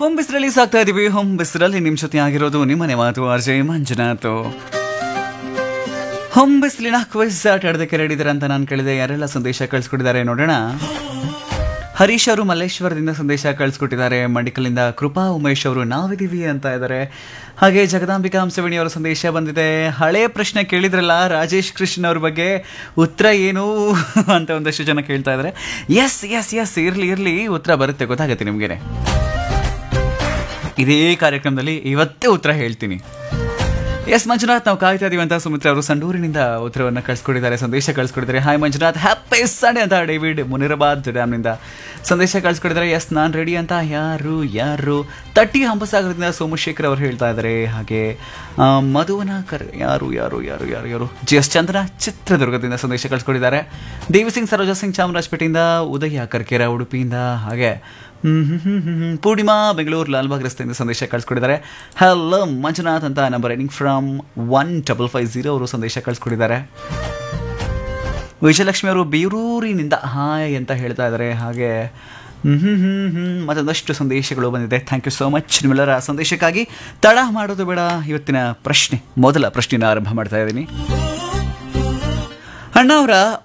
Home ಬಿಸ್ರಲ್ಲಿ ಸಾಕ್ತಾ ಇದೀವಿ home ಬಿಸ್ರಲ್ಲಿ ನಿಮ್ ಜೊತೆ ಆಗಿರೋದು ನಿಮ್ಮನೆ ಮಾತು ಅರ್ಜಯ್ ಮಂಜುನಾಥ್ ಹೋಮ್ ಬಿಸ್ಲಿನ ಕ್ವಿಸ್ ಆಟ ಆಡೋದಕ್ಕೆ ರೆಡಿ ಇದ್ದಾರೆ ಅಂತ ನಾನು ಕೇಳಿದೆ ಯಾರೆಲ್ಲ ಸಂದೇಶ ಕಳಿಸ್ಕೊಟ್ಟಿದ್ದಾರೆ ನೋಡೋಣ ಹರೀಶ್ ಅವರು ಮಲ್ಲೇಶ್ವರದಿಂದ ಸಂದೇಶ ಕಳಿಸ್ಕೊಟ್ಟಿದ್ದಾರೆ ಮಂಡಿಕಲ್ಲಿಂದ ಕೃಪಾ ಉಮೇಶ್ ಅವರು ನಾವಿದೀವಿ ಅಂತ ಇದ್ದಾರೆ ಹಾಗೆ ಜಗದಾಂಬಿಕಾ ಹಂಸವೇಣಿ ಅವರ ಸಂದೇಶ ಬಂದಿದೆ ಹಳೆ ಪ್ರಶ್ನೆ ಕೇಳಿದ್ರಲ್ಲ ರಾಜೇಶ್ ಕೃಷ್ಣ ಅವ್ರ ಬಗ್ಗೆ ಉತ್ತರ ಏನು ಅಂತ ಒಂದಷ್ಟು ಜನ ಕೇಳ್ತಾ ಇದ್ದಾರೆ ಎಸ್ ಎಸ್ ಎಸ್ ಇರ್ಲಿ ಇರ್ಲಿ ಉತ್ತರ ಬರುತ್ತೆ ಗೊತ್ತಾಗುತ್ತೆ ನಿಮ್ಗೆನೆ ಇದೇ ಕಾರ್ಯಕ್ರಮದಲ್ಲಿ ಇವತ್ತೇ ಉತ್ತರ ಹೇಳ್ತೀನಿ ಎಸ್ ಮಂಜುನಾಥ್ ನಾವು ಕಾಯ್ತಾ ಇದೀವಿ ಅಂತ ಸುಮಿತ್ರ ಅವರು ಸಂಡೂರಿನಿಂದ ಉತ್ತರವನ್ನು ಕಳಿಸ್ಕೊಟ್ಟಿದ್ದಾರೆ ಸಂದೇಶ ಕಳಿಸ್ಕೊಟ್ಟಿದ್ದಾರೆ ಹಾಯ್ ಮಂಜುನಾಥ್ ಹ್ಯಾಪಿ ಸಂಡೇ ಅಂತ ಡೇವಿಡ್ ಮುನಿರಾಬಾದ್ ಡ್ಯಾಮ್ನಿಂದ ಸಂದೇಶ ಕಳಿಸ್ಕೊಟ್ಟಿದ್ದಾರೆ ಎಸ್ ನಾನು ರೆಡಿ ಅಂತ ಯಾರು ಯಾರು ತಟ್ಟಿ ಹಂಪಸಾಗರದಿಂದ ಸೋಮಶೇಖರ್ ಅವರು ಹೇಳ್ತಾ ಇದ್ದಾರೆ ಹಾಗೆ ಆ, ಮಧುವನ ಕರ್ ಯಾರು ಯಾರು ಯಾರು ಯಾರು ಯಾರು ಜಿ ಎಸ್ ಚಂದ್ರ ಚಿತ್ರದುರ್ಗದಿಂದ ಸಂದೇಶ ಕಳಿಸ್ಕೊಟ್ಟಿದ್ದಾರೆ ದೇವಿ ಸಿಂಗ್ ಸರೋಜಾ ಸಿಂಗ್ ಚಾಮರಾಜಪೇಟೆಯಿಂದ ಉದಯ ಕರ್ಕೇರ ಉಡುಪಿಯಿಂದ ಹಾಗೆ ಹ್ಮ್ ಹ್ಮ್ ಹ್ಮ್ ಹ್ಮ್ ಹ್ಮ್. ಪೂರ್ಣಿಮಾ ಬೆಂಗಳೂರು ಲಾಲ್ಬಾಗ್ ರಸ್ತೆಯಿಂದ ಸಂದೇಶ ಕಳಿಸ್ಕೊಟ್ಟಿದ್ದಾರೆ ಹಲೋ ಮಂಜುನಾಥ್ ಅಂತ number raining from one double five zero ಅವರು ಸಂದೇಶ ಕಳಿಸ್ಕೊಟ್ಟಿದ್ದಾರೆ ವಿಜಯಲಕ್ಷ್ಮಿ ಅವರು ಬೀರೂರಿನಿಂದ ಹಾಯ್ ಅಂತ ಹೇಳ್ತಾ ಇದ್ದಾರೆ ಹಾಗೆ ಹ್ಮ್ ಹ್ಮ್ ಹ್ಮ್ ಹ್ಮ್ ಮತ್ತೊಂದಷ್ಟು ಸಂದೇಶಗಳು ಬಂದಿದೆ ಥ್ಯಾಂಕ್ ಯು ಸೋ ಮಚ್ ನಿಮ್ಮೆಲ್ಲರ ಸಂದೇಶಕ್ಕಾಗಿ ತಡ ಮಾಡೋದು ಬೇಡ ಇವತ್ತಿನ ಪ್ರಶ್ನೆ ಮೊದಲ ಪ್ರಶ್ನೆನ ಆರಂಭ ಮಾಡ್ತಾ ಇದ್ದೀನಿ ಅಣ್ಣ ಅವರ